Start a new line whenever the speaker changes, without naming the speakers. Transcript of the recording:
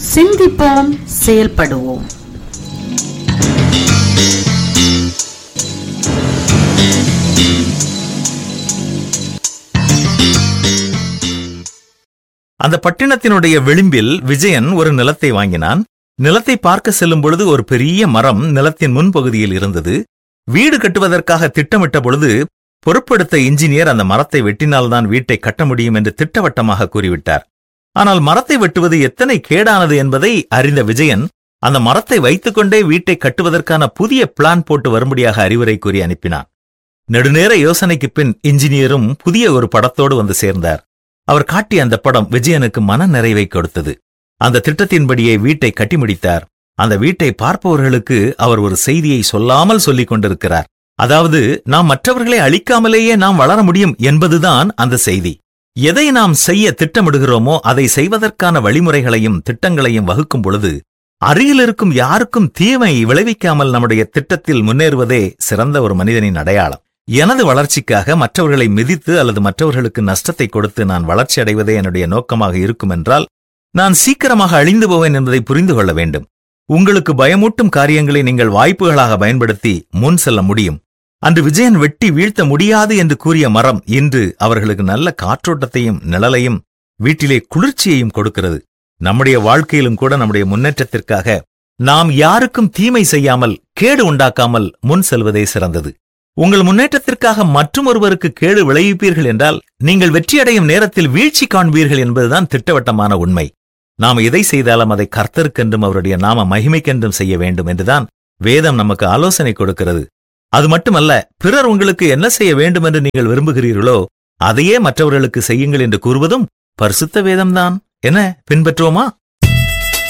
சிந்திப்போம் செயல்படுவோம்
அந்த பட்டினத்தினுடைய விளிம்பில் விஜயன் ஒரு நிலத்தை வாங்கினான் நிலத்தை பார்க்க செல்லும் பொழுது ஒரு பெரிய மரம் நிலத்தின் முன்பகுதியில் இருந்தது வீடு கட்டுவதற்காக திட்டமிட்ட பொழுது பொறுப்பெடுத்த இன்ஜினியர் அந்த மரத்தை வெட்டினால்தான் வீட்டை கட்ட முடியும் என்று திட்டவட்டமாக கூறிவிட்டார் ஆனால் மரத்தை வெட்டுவது எத்தனை கேடானது என்பதை அறிந்த விஜயன் அந்த மரத்தை வைத்துக்கொண்டே வீட்டை கட்டுவதற்கான புதிய பிளான் போட்டு வரும்படியாக அறிவுரை கூறி அனுப்பினான் நெடுநேர யோசனைக்கு பின் இன்ஜினியரும் புதிய ஒரு படத்தோடு வந்து சேர்ந்தார் அவர் காட்டிய அந்த படம் விஜயனுக்கு மன நிறைவை கொடுத்தது அந்த திட்டத்தின்படியே வீட்டை கட்டி முடித்தார் அந்த வீட்டை பார்ப்பவர்களுக்கு அவர் ஒரு செய்தியை சொல்லாமல் சொல்லிக் கொண்டிருக்கிறார் அதாவது நாம் மற்றவர்களை அழிக்காமலேயே நாம் வளர முடியும் என்பதுதான் அந்த செய்தி எதை நாம் செய்ய திட்டமிடுகிறோமோ அதை செய்வதற்கான வழிமுறைகளையும் திட்டங்களையும் வகுக்கும் பொழுது அருகில் இருக்கும் யாருக்கும் தீமை விளைவிக்காமல் நம்முடைய திட்டத்தில் முன்னேறுவதே சிறந்த ஒரு மனிதனின் அடையாளம் எனது வளர்ச்சிக்காக மற்றவர்களை மிதித்து அல்லது மற்றவர்களுக்கு நஷ்டத்தை கொடுத்து நான் வளர்ச்சி அடைவதே என்னுடைய நோக்கமாக இருக்கும் என்றால் நான் சீக்கிரமாக அழிந்து போவேன் என்பதை புரிந்து கொள்ள வேண்டும் உங்களுக்கு பயமூட்டும் காரியங்களை நீங்கள் வாய்ப்புகளாக பயன்படுத்தி முன் செல்ல முடியும் அன்று விஜயன் வெட்டி வீழ்த்த முடியாது என்று கூறிய மரம் இன்று அவர்களுக்கு நல்ல காற்றோட்டத்தையும் நிழலையும் வீட்டிலே குளிர்ச்சியையும் கொடுக்கிறது நம்முடைய வாழ்க்கையிலும் கூட நம்முடைய முன்னேற்றத்திற்காக நாம் யாருக்கும் தீமை செய்யாமல் கேடு உண்டாக்காமல் முன் செல்வதே சிறந்தது உங்கள் முன்னேற்றத்திற்காக மற்றுமொருவருக்கு கேடு விளைவிப்பீர்கள் என்றால் நீங்கள் வெற்றியடையும் நேரத்தில் வீழ்ச்சி காண்பீர்கள் என்பதுதான் திட்டவட்டமான உண்மை நாம் எதை செய்தாலும் அதை கர்த்தருக்கென்றும் அவருடைய நாம மகிமைக்கென்றும் செய்ய வேண்டும் என்றுதான் வேதம் நமக்கு ஆலோசனை கொடுக்கிறது அது மட்டுமல்ல பிறர் உங்களுக்கு என்ன செய்ய வேண்டும் என்று நீங்கள் விரும்புகிறீர்களோ அதையே மற்றவர்களுக்கு செய்யுங்கள் என்று கூறுவதும் பரிசுத்த வேதம்தான் என்ன பின்பற்றுவோமா